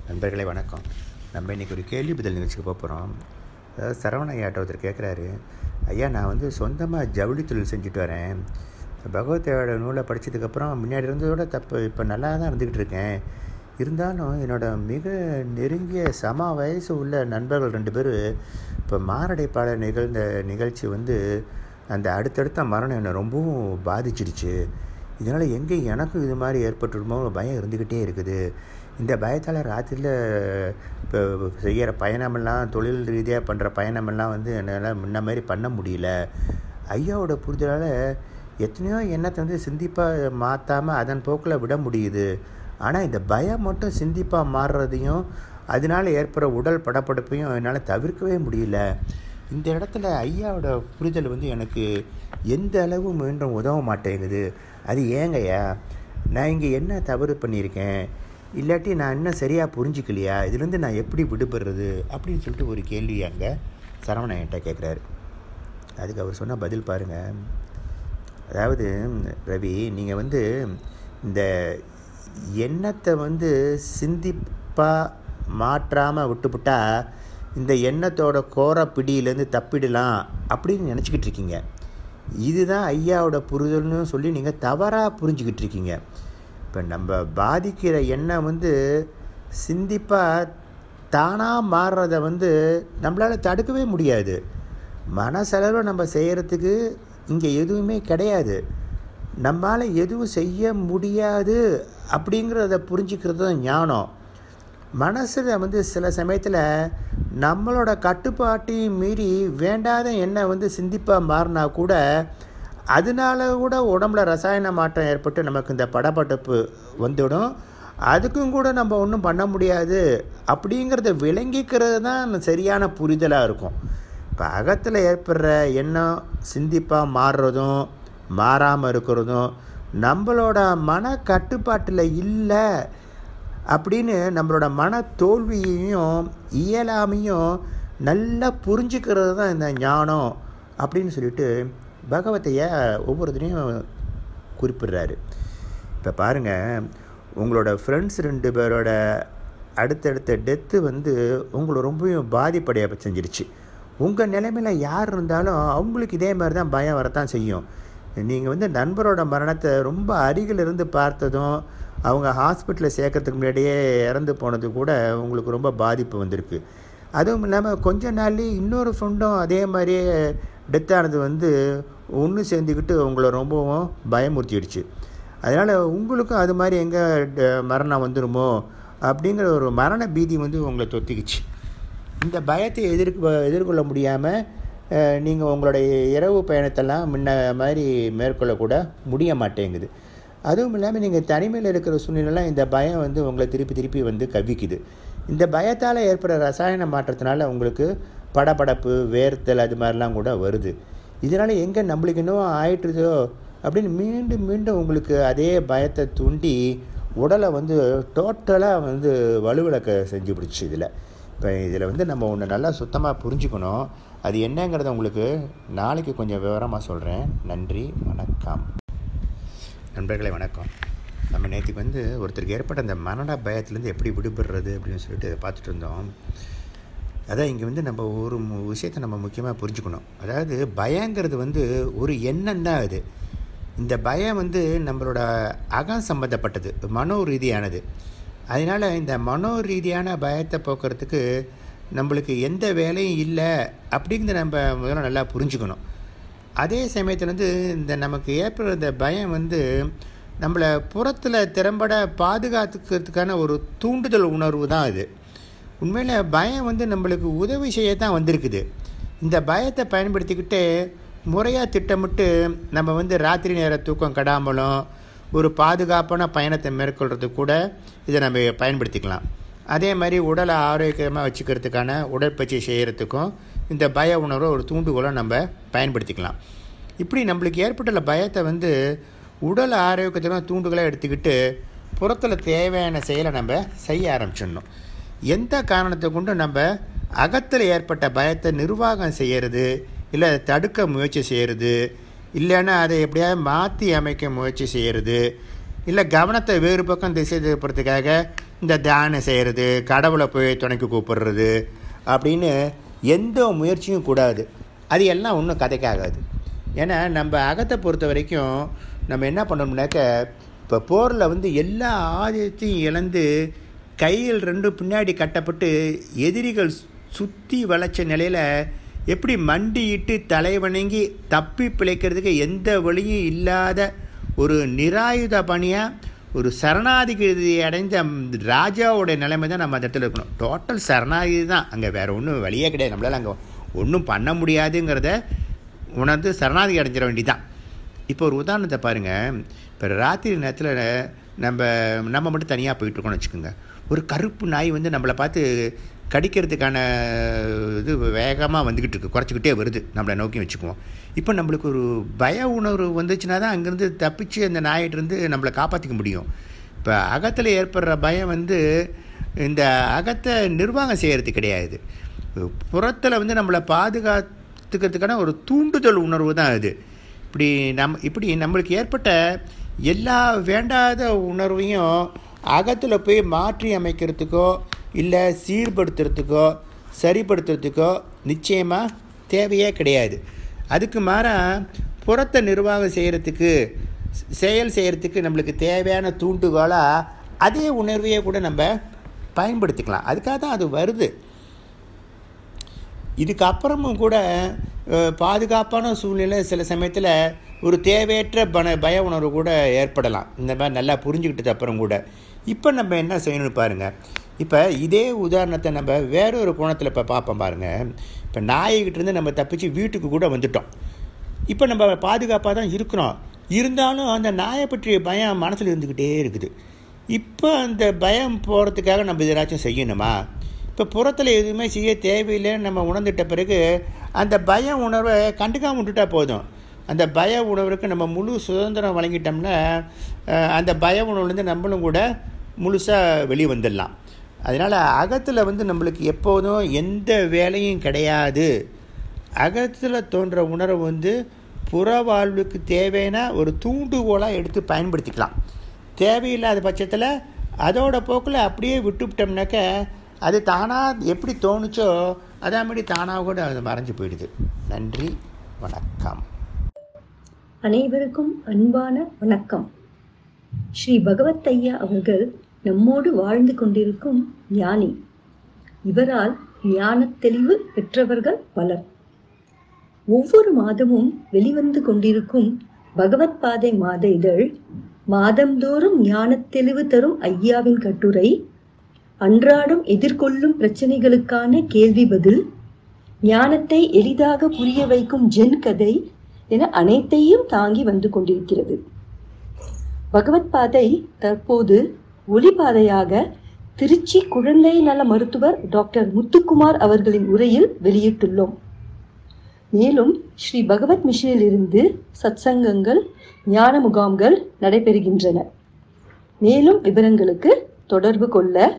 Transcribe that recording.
நண்பர்களே வணக்கம் நம்ம இன்றைக்கி ஒரு கேள்வி பதில் நிகழ்ச்சிக்கு போக போகிறோம் அதாவது சரவண ஐயாட்ட ஒருத்தர் கேட்குறாரு ஐயா நான் வந்து சொந்தமாக ஜவுளி தொழில் செஞ்சுட்டு வரேன் பகவத்தையோட நூலை படித்ததுக்கப்புறம் முன்னாடி இருந்ததோட தப்பு இப்போ நல்லா தான் இருந்துக்கிட்டு இருக்கேன் இருந்தாலும் என்னோட மிக நெருங்கிய சம வயசு உள்ள நண்பர்கள் ரெண்டு பேர் இப்போ மாரடைப்பாளர் நிகழ்ந்த நிகழ்ச்சி வந்து அந்த அடுத்தடுத்த மரணம் என்னை ரொம்பவும் பாதிச்சிடுச்சு இதனால் எங்கே எனக்கும் இது மாதிரி ஏற்பட்டுடுமோ பயம் இருந்துக்கிட்டே இருக்குது இந்த பயத்தால் ராத்திரியில் இப்போ செய்கிற பயணமெல்லாம் தொழில் ரீதியாக பண்ணுற பயணமெல்லாம் வந்து என்னால் முன்ன மாதிரி பண்ண முடியல ஐயாவோட புரிதலால் எத்தனையோ எண்ணத்தை வந்து சிந்திப்பாக மாற்றாமல் அதன் போக்கில் விட முடியுது ஆனால் இந்த பயம் மட்டும் சிந்திப்பாக மாறுறதையும் அதனால் ஏற்படுற உடல் படப்படப்பையும் என்னால் தவிர்க்கவே முடியல இந்த இடத்துல ஐயாவோட புரிதல் வந்து எனக்கு எந்த அளவு மீண்டும் உதவ மாட்டேங்குது அது ஏங்கய்யா நான் இங்கே என்ன தவறு பண்ணியிருக்கேன் இல்லாட்டி நான் இன்னும் சரியாக புரிஞ்சிக்கலையா இதுலேருந்து நான் எப்படி விடுபடுறது அப்படின்னு சொல்லிட்டு ஒரு கேள்வி அங்கே சரவணன் என்கிட்ட கேட்குறாரு அதுக்கு அவர் சொன்ன பதில் பாருங்கள் அதாவது ரவி நீங்கள் வந்து இந்த எண்ணத்தை வந்து சிந்திப்பாக மாற்றாமல் விட்டுப்புட்டா இந்த எண்ணத்தோட கோர பிடியிலேருந்து தப்பிடலாம் அப்படின்னு நினச்சிக்கிட்டு இருக்கீங்க இதுதான் ஐயாவோட புரிதல்னு சொல்லி நீங்கள் தவறாக புரிஞ்சுக்கிட்டு இருக்கீங்க இப்போ நம்ம பாதிக்கிற எண்ணம் வந்து சிந்திப்பாக தானாக மாறுறத வந்து நம்மளால் தடுக்கவே முடியாது மனசளவில் நம்ம செய்கிறதுக்கு இங்கே எதுவுமே கிடையாது நம்மளால் எதுவும் செய்ய முடியாது அப்படிங்கிறத புரிஞ்சுக்கிறது தான் ஞானம் மனசில் வந்து சில சமயத்தில் நம்மளோட கட்டுப்பாட்டையும் மீறி வேண்டாத எண்ணெய் வந்து சிந்திப்பாக மாறினா கூட அதனால கூட உடம்புல ரசாயன மாற்றம் ஏற்பட்டு நமக்கு இந்த படபடப்பு வந்துடும் அதுக்கும் கூட நம்ம ஒன்றும் பண்ண முடியாது அப்படிங்கிறத விளங்கிக்கிறது தான் சரியான புரிதலாக இருக்கும் இப்போ அகத்தில் ஏற்படுற எண்ணம் சிந்திப்பாக மாறுறதும் மாறாமல் இருக்கிறதும் நம்மளோட மன கட்டுப்பாட்டில் இல்லை அப்படின்னு நம்மளோட மன தோல்வியையும் இயலாமையும் நல்லா புரிஞ்சுக்கிறது தான் இந்த ஞானம் அப்படின்னு சொல்லிட்டு பகவத்தைய ஒவ்வொருத்தரையும் குறிப்பிடுறாரு இப்போ பாருங்கள் உங்களோட ஃப்ரெண்ட்ஸ் ரெண்டு பேரோட அடுத்தடுத்த டெத்து வந்து உங்களை ரொம்பவும் பாதிப்படைய செஞ்சிருச்சு உங்கள் நிலைமையில் யார் இருந்தாலும் அவங்களுக்கு இதே மாதிரி தான் பயம் வரத்தான் செய்யும் நீங்கள் வந்து நண்பரோட மரணத்தை ரொம்ப அருகில் இருந்து பார்த்ததும் அவங்க ஹாஸ்பிட்டலில் சேர்க்கறதுக்கு முன்னாடியே இறந்து போனது கூட உங்களுக்கு ரொம்ப பாதிப்பு வந்திருக்கு அதுவும் இல்லாமல் கொஞ்ச நாள்லேயே இன்னொரு ஃப்ரெண்டும் அதே மாதிரியே டெத் ஆனது வந்து ஒன்று சேர்ந்துக்கிட்டு உங்களை ரொம்பவும் பயமுறுத்திடுச்சு அதனால் உங்களுக்கும் அது மாதிரி எங்கே மரணம் வந்துடுமோ அப்படிங்கிற ஒரு மரண பீதி வந்து உங்களை தொத்திக்குச்சு இந்த பயத்தை எதிர்க்க எதிர்கொள்ள முடியாமல் நீங்கள் உங்களுடைய இரவு பயணத்தெல்லாம் முன்ன மாதிரி மேற்கொள்ளக்கூட முடிய மாட்டேங்குது அதுவும் இல்லாமல் நீங்கள் தனிமையில் இருக்கிற சூழ்நிலைலாம் இந்த பயம் வந்து உங்களை திருப்பி திருப்பி வந்து கவிக்குது இந்த பயத்தால் ஏற்படுற ரசாயன மாற்றத்தினால உங்களுக்கு படபடப்பு வேர்த்தல் அது மாதிரிலாம் கூட வருது இதனால் எங்கே நம்மளுக்கு இன்னும் ஆயிட்டுதோ அப்படின்னு மீண்டும் மீண்டும் உங்களுக்கு அதே பயத்தை தூண்டி உடலை வந்து டோட்டலாக வந்து வலுவிளக்க செஞ்சு பிடிச்சி இதில் இப்போ இதில் வந்து நம்ம ஒன்று நல்லா சுத்தமாக புரிஞ்சுக்கணும் அது என்னங்கிறத உங்களுக்கு நாளைக்கு கொஞ்சம் விவரமாக சொல்கிறேன் நன்றி வணக்கம் நண்பர்களே வணக்கம் நம்ம நேற்றுக்கு வந்து ஒருத்தருக்கு ஏற்பட்ட அந்த மரண பயத்துலேருந்து எப்படி விடுபடுறது அப்படின்னு சொல்லிட்டு பார்த்துட்டு இருந்தோம் அதான் இங்கே வந்து நம்ம ஒரு விஷயத்தை நம்ம முக்கியமாக புரிஞ்சுக்கணும் அதாவது பயங்கிறது வந்து ஒரு எண்ணம் தான் அது இந்த பயம் வந்து நம்மளோட அகம் சம்மந்தப்பட்டது மனோ ரீதியானது அதனால் இந்த மனோ ரீதியான பயத்தை போக்குறதுக்கு நம்மளுக்கு எந்த வேலையும் இல்லை அப்படிங்கிறத நம்ம முதல்ல நல்லா புரிஞ்சுக்கணும் அதே சமயத்தில் வந்து இந்த நமக்கு ஏற்படுற இந்த பயம் வந்து நம்மளை புறத்தில் திறம்பட பாதுகாத்துக்கிறதுக்கான ஒரு தூண்டுதல் உணர்வு தான் இது உண்மையில் பயம் வந்து நம்மளுக்கு உதவி செய்ய தான் வந்திருக்குது இந்த பயத்தை பயன்படுத்திக்கிட்டு முறையாக திட்டமிட்டு நம்ம வந்து ராத்திரி நேர தூக்கம் கெடாமலும் ஒரு பாதுகாப்பான பயணத்தை மேற்கொள்கிறது கூட இதை நம்ம பயன்படுத்திக்கலாம் அதே மாதிரி உடலை ஆரோக்கியமாக வச்சுக்கிறதுக்கான உடற்பயிற்சி செய்கிறதுக்கும் இந்த பய உணர்வை ஒரு தூண்டுகோலை நம்ம பயன்படுத்திக்கலாம் இப்படி நம்மளுக்கு ஏற்பட்டுள்ள பயத்தை வந்து உடல் ஆரோக்கியத்திலும் தூண்டுகளாக எடுத்துக்கிட்டு புறத்தில் தேவையான செயலை நம்ம செய்ய ஆரம்பிச்சிடணும் எந்த காரணத்தை கொண்டு நம்ம அகத்தில் ஏற்பட்ட பயத்தை நிர்வாகம் செய்கிறது இல்லை தடுக்க முயற்சி செய்கிறது இல்லைன்னா அதை எப்படியாவது மாற்றி அமைக்க முயற்சி செய்கிறது இல்லை கவனத்தை வேறு பக்கம் திசை திருப்புறதுக்காக இந்த தியானம் செய்கிறது கடவுளை போய் துணைக்கு கூப்பிடுறது அப்படின்னு எந்த முயற்சியும் கூடாது அது எல்லாம் ஒன்றும் கதைக்காகாது ஏன்னா நம்ம அகத்தை பொறுத்த வரைக்கும் நம்ம என்ன பண்ணோம்னாக்க இப்போ போரில் வந்து எல்லா ஆயுதத்தையும் இழந்து கையில் ரெண்டும் பின்னாடி கட்டப்பட்டு எதிரிகள் சுற்றி வளைச்ச நிலையில் எப்படி மண்டியிட்டு தலை வணங்கி தப்பி பிழைக்கிறதுக்கு எந்த வழியும் இல்லாத ஒரு நிராயுத பணியாக ஒரு சரணாதிகதி அடைந்த ராஜாவோட நிலைமை தான் நம்ம அந்த இடத்துல இருக்கணும் டோட்டல் சரணாகிதி தான் அங்கே வேறு ஒன்றும் வழியே கிடையாது நம்மளால் அங்கே ஒன்றும் பண்ண முடியாதுங்கிறத உணர்ந்து சரணாதிகி அடைஞ்சிட வேண்டிதான் இப்போ ஒரு உதாரணத்தை பாருங்கள் இப்போ ராத்திரி நேரத்தில் நம்ம நம்ம மட்டும் தனியாக போயிட்டுருக்கோம்னு வச்சுக்கோங்க ஒரு கருப்பு நாய் வந்து நம்மளை பார்த்து கடிக்கிறதுக்கான இது வேகமாக வந்துக்கிட்டு இருக்கு குறைச்சிக்கிட்டே வருது நம்மளை நோக்கி வச்சுக்குவோம் இப்போ நம்மளுக்கு ஒரு பய உணர்வு வந்துச்சுன்னா தான் அங்கேருந்து தப்பிச்சு அந்த நாயிட்டிருந்து நம்மளை காப்பாற்றிக்க முடியும் இப்போ அகத்தில் ஏற்படுற பயம் வந்து இந்த அகத்தை நிர்வாகம் செய்கிறது கிடையாது புறத்தில் வந்து நம்மளை பாதுகாத்துக்கிறதுக்கான ஒரு தூண்டுதல் உணர்வு தான் அது இப்படி நம் இப்படி நம்மளுக்கு ஏற்பட்ட எல்லா வேண்டாத உணர்வையும் அகத்தில் போய் மாற்றி அமைக்கிறதுக்கோ இல்லை சீர்படுத்துறதுக்கோ சரிப்படுத்துறதுக்கோ நிச்சயமாக தேவையே கிடையாது அதுக்கு மாறாக புறத்தை நிர்வாகம் செய்கிறதுக்கு செயல் செய்கிறதுக்கு நம்மளுக்கு தேவையான தூண்டுகோலாக அதே உணர்வையே கூட நம்ம பயன்படுத்திக்கலாம் அதுக்காக தான் அது வருது இதுக்கப்புறமும் கூட பாதுகாப்பான சூழ்நிலை சில சமயத்தில் ஒரு தேவையற்ற பண பய உணர்வு கூட ஏற்படலாம் இந்த மாதிரி நல்லா புரிஞ்சுக்கிட்டது அப்புறம் கூட இப்போ நம்ம என்ன செய்யணும்னு பாருங்கள் இப்போ இதே உதாரணத்தை நம்ம வேற ஒரு கோணத்தில் இப்போ பார்ப்போம் பாருங்கள் இப்போ நாய்கிட்டேருந்து நம்ம தப்பிச்சு வீட்டுக்கு கூட வந்துட்டோம் இப்போ நம்ம பாதுகாப்பாக தான் இருக்கிறோம் இருந்தாலும் அந்த நாயை பற்றிய பயம் மனசில் இருந்துக்கிட்டே இருக்குது இப்போ அந்த பயம் போகிறதுக்காக நம்ம எதாச்சும் செய்யணுமா இப்போ புறத்தில் எதுவுமே செய்ய தேவையில்லைன்னு நம்ம உணர்ந்துட்ட பிறகு அந்த பய உணர்வை கண்டுக்காமல் விட்டுட்டா போதும் அந்த பய உணர்வுக்கு நம்ம முழு சுதந்திரம் வழங்கிட்டோம்னா அந்த பய உணர்வுலேருந்து நம்மளும் கூட முழுசாக வெளியே வந்துடலாம் அதனால் அகத்தில் வந்து நம்மளுக்கு எப்போதும் எந்த வேலையும் கிடையாது அகத்தில் தோன்ற உணர்வு வந்து புற வாழ்வுக்கு தேவையான ஒரு தூண்டுகோலாக எடுத்து பயன்படுத்திக்கலாம் தேவையில்லாத பட்சத்தில் அதோட போக்கில் அப்படியே விட்டுவிட்டோம்னாக்க அது தானாக எப்படி தோணுச்சோ அதே மாதிரி தானாக கூட அது மறைஞ்சு போயிடுது நன்றி வணக்கம் அனைவருக்கும் அன்பான வணக்கம் ஸ்ரீ பகவத் ஐயா அவர்கள் நம்மோடு வாழ்ந்து கொண்டிருக்கும் ஞானி இவரால் ஞானத் தெளிவு பெற்றவர்கள் பலர் ஒவ்வொரு மாதமும் வெளிவந்து கொண்டிருக்கும் பகவத் பாதை மாத இதழ் மாதந்தோறும் ஞானத் தெளிவு தரும் ஐயாவின் கட்டுரை அன்றாடம் எதிர்கொள்ளும் பிரச்சனைகளுக்கான கேள்வி பதில் ஞானத்தை எளிதாக புரிய வைக்கும் ஜென் கதை என அனைத்தையும் தாங்கி வந்து கொண்டிருக்கிறது பகவத் பாதை தற்போது ஒளிபாதையாக திருச்சி குழந்தை நல மருத்துவர் டாக்டர் முத்துக்குமார் அவர்களின் உரையில் வெளியிட்டுள்ளோம் மேலும் ஸ்ரீ பகவத் மிஷனில் இருந்து சத்சங்கங்கள் ஞான முகாம்கள் நடைபெறுகின்றன மேலும் விவரங்களுக்கு தொடர்பு கொள்ள